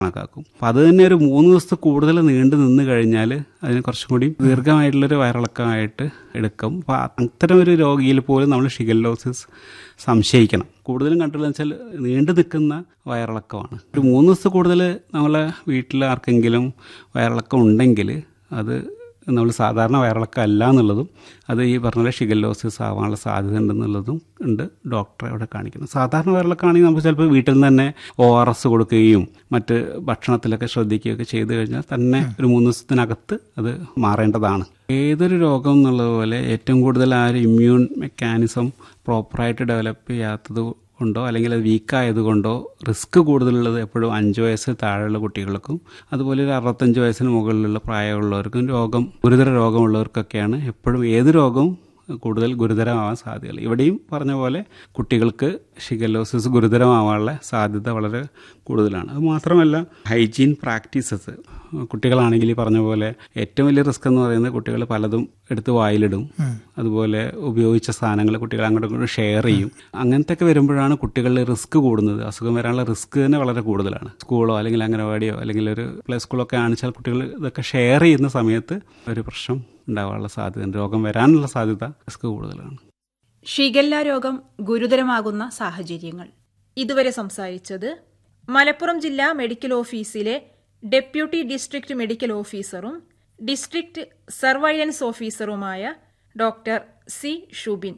കണക്കാക്കും അപ്പം അത് തന്നെ ഒരു മൂന്ന് ദിവസത്തെ കൂടുതൽ നീണ്ടു നിന്ന് കഴിഞ്ഞാൽ അതിന് കുറച്ചും കൂടി ദീർഘമായിട്ടുള്ളൊരു വയറിളക്കമായിട്ട് എടുക്കും അപ്പം അത്തരം ഒരു രോഗിയിൽ പോലും നമ്മൾ ഷിഗല്ലോസിസ് സംശയിക്കണം കൂടുതലും കണ്ടുള്ളതെന്ന് വെച്ചാൽ നീണ്ടു നിൽക്കുന്ന വയറിളക്കമാണ് ഒരു മൂന്ന് ദിവസത്തെ കൂടുതൽ നമ്മളെ വീട്ടിൽ ആർക്കെങ്കിലും വയറിളക്കം ഉണ്ടെങ്കിൽ അത് നമ്മൾ സാധാരണ വയറിളക്കം അല്ല എന്നുള്ളതും അത് ഈ പറഞ്ഞ പോലെ ഷിഗല്ലോസിസ് ആവാനുള്ള സാധ്യത ഉണ്ടെന്നുള്ളതും ഉണ്ട് ഡോക്ടറെ അവിടെ കാണിക്കുന്നത് സാധാരണ വയറിളക്കമാണെങ്കിൽ നമുക്ക് ചിലപ്പോൾ വീട്ടിൽ നിന്ന് തന്നെ ഒ ആർ എസ് കൊടുക്കുകയും മറ്റ് ഭക്ഷണത്തിലൊക്കെ ശ്രദ്ധിക്കുകയൊക്കെ ചെയ്തു കഴിഞ്ഞാൽ തന്നെ ഒരു മൂന്ന് ദിവസത്തിനകത്ത് അത് മാറേണ്ടതാണ് ഏതൊരു രോഗം എന്നുള്ളതുപോലെ ഏറ്റവും കൂടുതൽ ആ ഒരു ഇമ്മ്യൂൺ മെക്കാനിസം പ്രോപ്പറായിട്ട് ഡെവലപ്പ് ചെയ്യാത്തത് കൊണ്ടോ അല്ലെങ്കിൽ അത് വീക്കായതുകൊണ്ടോ റിസ്ക് കൂടുതലുള്ളത് എപ്പോഴും അഞ്ച് വയസ്സ് താഴെയുള്ള കുട്ടികൾക്കും അതുപോലെ ഒരു അറുപത്തഞ്ച് വയസ്സിന് മുകളിലുള്ള പ്രായമുള്ളവർക്കും രോഗം ഗുരുതര രോഗമുള്ളവർക്കൊക്കെയാണ് എപ്പോഴും ഏത് രോഗവും കൂടുതൽ ഗുരുതരമാവാൻ സാധ്യതകൾ ഇവിടെയും പറഞ്ഞ പോലെ കുട്ടികൾക്ക് ഷിഗല്ലോസിസ് ഗുരുതരമാവാനുള്ള സാധ്യത വളരെ കൂടുതലാണ് അത് മാത്രമല്ല ഹൈജീൻ പ്രാക്ടീസസ് കുട്ടികളാണെങ്കിൽ ഈ പറഞ്ഞ പോലെ ഏറ്റവും വലിയ റിസ്ക് എന്ന് പറയുന്നത് കുട്ടികൾ പലതും എടുത്ത് വായിലിടും അതുപോലെ ഉപയോഗിച്ച സാധനങ്ങൾ കുട്ടികൾ അങ്ങോട്ടും ഇങ്ങോട്ടും ഷെയർ ചെയ്യും അങ്ങനത്തെ ഒക്കെ വരുമ്പോഴാണ് കുട്ടികളിൽ റിസ്ക് കൂടുന്നത് അസുഖം വരാനുള്ള റിസ്ക് തന്നെ വളരെ കൂടുതലാണ് സ്കൂളോ അല്ലെങ്കിൽ അംഗനവാടിയോ അല്ലെങ്കിൽ ഒരു പ്ലേ സ്കൂളൊക്കെ ആണെച്ചാൽ കുട്ടികൾ ഇതൊക്കെ ഷെയർ ചെയ്യുന്ന സമയത്ത് ഒരു പ്രശ്നം ഉണ്ടാവാനുള്ള സാധ്യത രോഗം വരാനുള്ള സാധ്യത റിസ്ക് കൂടുതലാണ് ഷിഗല്ല രോഗം ഗുരുതരമാകുന്ന സാഹചര്യങ്ങൾ ഇതുവരെ സംസാരിച്ചത് മലപ്പുറം ജില്ലാ മെഡിക്കൽ ഓഫീസിലെ ഡെപ്യൂട്ടി ഡിസ്ട്രിക്ട് മെഡിക്കൽ ഓഫീസറും ഡിസ്ട്രിക്ട് സർവൈലൻസ് ഓഫീസറുമായ ഡോക്ടർ സി ഷുബിൻ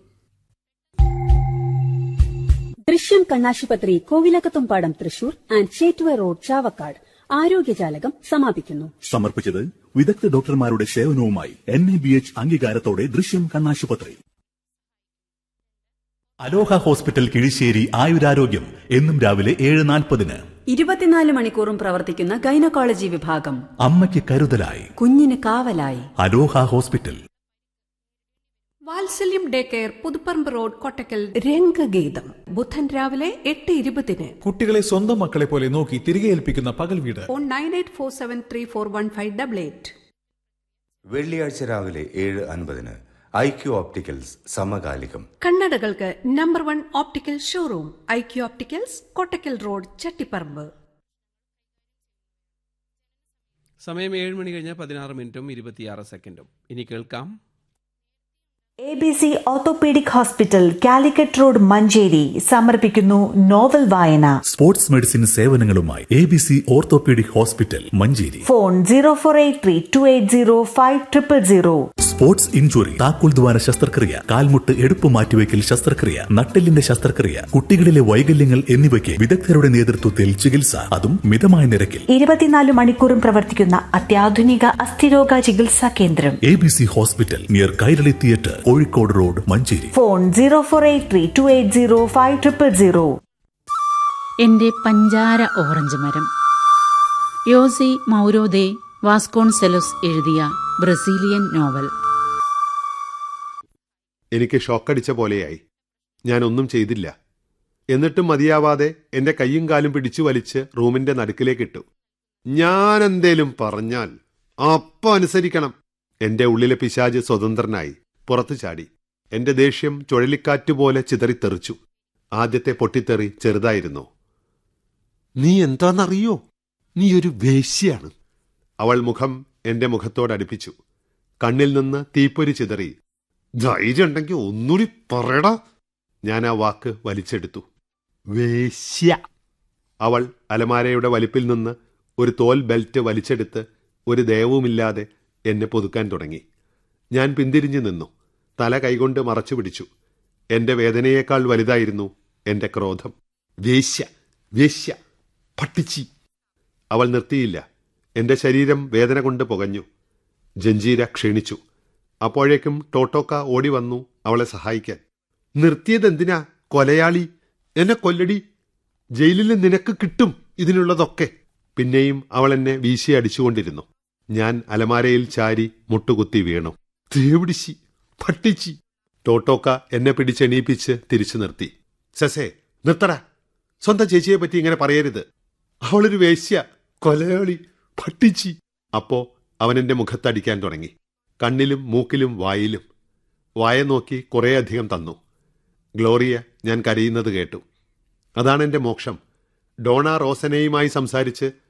ദൃശ്യം കണ്ണാശുപത്രി കോവിലകത്തുംപാടം തൃശൂർ ആൻഡ് ചേറ്റുവ റോഡ് ചാവക്കാട് ആരോഗ്യജാലകം സമാപിക്കുന്നു സമർപ്പിച്ചത് വിദഗ്ധ ഡോക്ടർമാരുടെ സേവനവുമായി എൻ എ ബി എച്ച് അംഗീകാരത്തോടെ ദൃശ്യം കണ്ണാശുപത്രി അലോഹ ഹോസ്പിറ്റൽ കിഴിശ്ശേരി ആയുരാരോഗ്യം എന്നും രാവിലെ ഏഴ് നാൽപ്പതിന് ഇരുപത്തിനാല് മണിക്കൂറും പ്രവർത്തിക്കുന്ന ഗൈനക്കോളജി വിഭാഗം അമ്മയ്ക്ക് കരുതലായി കുഞ്ഞിന് കാവലായി അലോഹ ഹോസ്പിറ്റൽ വാത്സല്യം day care Puthuparamba road Kottakkal രംഗഗീതം ബുധൻ രാവിലെ എട്ട് ഇരുപതിന് കുട്ടികളെ സ്വന്തം മക്കളെ പോലെ നോക്കി തിരികെ ഏൽപ്പിക്കുന്ന പകൽ വീട് phone nine eight four seven three four one five double eight വെള്ളിയാഴ്ച രാവിലെ ഏഴ് അൻപതിന് ഐ ക്യു ഓപ്റ്റിക്കൽസ് സമകാലികം കണ്ണടകൾക്ക് number one optical showroom I Q opticals Kottakkal road Chattiparamba സമയം ഏഴ് മണി കഴിഞ്ഞ പതിനാറ് മിനിറ്റും ഇരുപത്തിയാറ് സെക്കൻഡും ഇനി കേൾക്കാം A B C orthopaedic hospital Calicut road Manjeri സമർപ്പിക്കുന്നു നോവൽ വായന സ്പോർട്സ് മെഡിസിൻ സേവനങ്ങളുമായി A B C orthopaedic hospital Manjeri phone zero four eight three two eight zero five triple zero sports injury താക്കോൽ ദ്വാര ശസ്ത്രക്രിയ കാൽമുട്ട് എടുപ്പ് മാറ്റിവെക്കൽ ശസ്ത്രക്രിയ നട്ടെല്ലിന്റെ ശസ്ത്രക്രിയ കുട്ടികളിലെ വൈകല്യങ്ങൾ എന്നിവയ്ക്ക് വിദഗ്ധരുടെ നേതൃത്വത്തിൽ ചികിത്സ അതും മിതമായ നിരക്കിൽ ഇരുപത്തിനാല് മണിക്കൂറും പ്രവർത്തിക്കുന്ന അത്യാധുനിക അസ്ഥിരോഗ ചികിത്സാ കേന്ദ്രം A B C hospital near Kairali theatre Kozhikode road Manjeri phone zero four eight three two eight zero five triple zero എന്റെ പഞ്ചാര ഓറഞ്ച് മരം യോസി മൗരോദെ വാസ്കോൺസെലോസ് എഴുതിയ ബ്രസീലിയൻ നോവൽ എനിക്ക് ഷോക്കടിച്ച പോലെയായി ഞാൻ ഒന്നും ചെയ്തില്ല എന്നിട്ടും മതിയാവാതെ എന്റെ കൈയും കാലും പിടിച്ചു വലിച്ച് റൂമിന്റെ നടുക്കിലേക്കിട്ടു ഞാൻ എന്തേലും പറഞ്ഞാൽ അപ്പ അനുസരിക്കണം എന്റെ ഉള്ളിലെ പിശാജ് സ്വതന്ത്രനായി പുറത്തു ചാടി എന്റെ ദേഷ്യം ചുഴലിക്കാറ്റുപോലെ ചിതറിത്തെറിച്ചു ആദ്യത്തെ പൊട്ടിത്തെറി ചെറുതായിരുന്നു നീ എന്താണെന്നറിയോ നീ ഒരു വേശ്യയാണ് അവൾ മുഖം എന്റെ മുഖത്തോടടുപ്പിച്ചു കണ്ണിൽ നിന്ന് തീപ്പൊരി ചിതറി ധൈര്യമുണ്ടെങ്കിൽ ഒന്നുകൂടി പറയടാ ഞാൻ ആ വാക്ക് വലിച്ചെടുത്തു വേശ്യ അവൾ അലമാരയുടെ വലിപ്പിൽ നിന്ന് ഒരു തോൽ ബെൽറ്റ് വലിച്ചെടുത്ത് ഒരു ദയവുമില്ലാതെ എന്നെ പൊതുക്കാൻ തുടങ്ങി ഞാൻ പിന്തിരിഞ്ഞു നിന്നു തല കൈകൊണ്ട് മറച്ചു പിടിച്ചു എന്റെ വേദനയേക്കാൾ വലുതായിരുന്നു എന്റെ ക്രോധം വേശ്യ വേശ്യ പട്ടിച്ചി അവൾ നിർത്തിയില്ല എന്റെ ശരീരം വേദന കൊണ്ട് പുകഞ്ഞു ജഞ്ചീര ക്ഷീണിച്ചു അപ്പോഴേക്കും ടോട്ടോക്ക ഓടി വന്നു അവളെ സഹായിക്കാൻ നിർത്തിയതെന്തിനാ കൊലയാളി എന്നെ കൊല്ലടി ജയിലിൽ നിനക്ക് കിട്ടും ഇതിനുള്ളതൊക്കെ പിന്നെയും അവൾ എന്നെ വീശി അടിച്ചുകൊണ്ടിരുന്നു ഞാൻ അലമാരയിൽ ചാരി മുട്ടുകുത്തി വീണു തേവിടിശി പട്ടിച്ചി ടോട്ടോക്ക എന്നെ പിടിച്ചെണീപ്പിച്ച് തിരിച്ചു നിർത്തി സസേ നിർത്തടാ സ്വന്തം ചേച്ചിയെ പറ്റി ഇങ്ങനെ പറയരുത് അവളൊരു വേശ്യ കൊലയാളി പട്ടിച്ചി അപ്പോ അവൻ എന്റെ മുഖത്തടിക്കാൻ തുടങ്ങി കണ്ണിലും മൂക്കിലും വായിലും വായ നോക്കി കുറേയധികം തന്നു ഗ്ലോറിയ ഞാൻ കരയുന്നത് കേട്ടു അതാണ് എന്റെ മോക്ഷം ഡോണ റോസനയുമായി സംസാരിച്ച്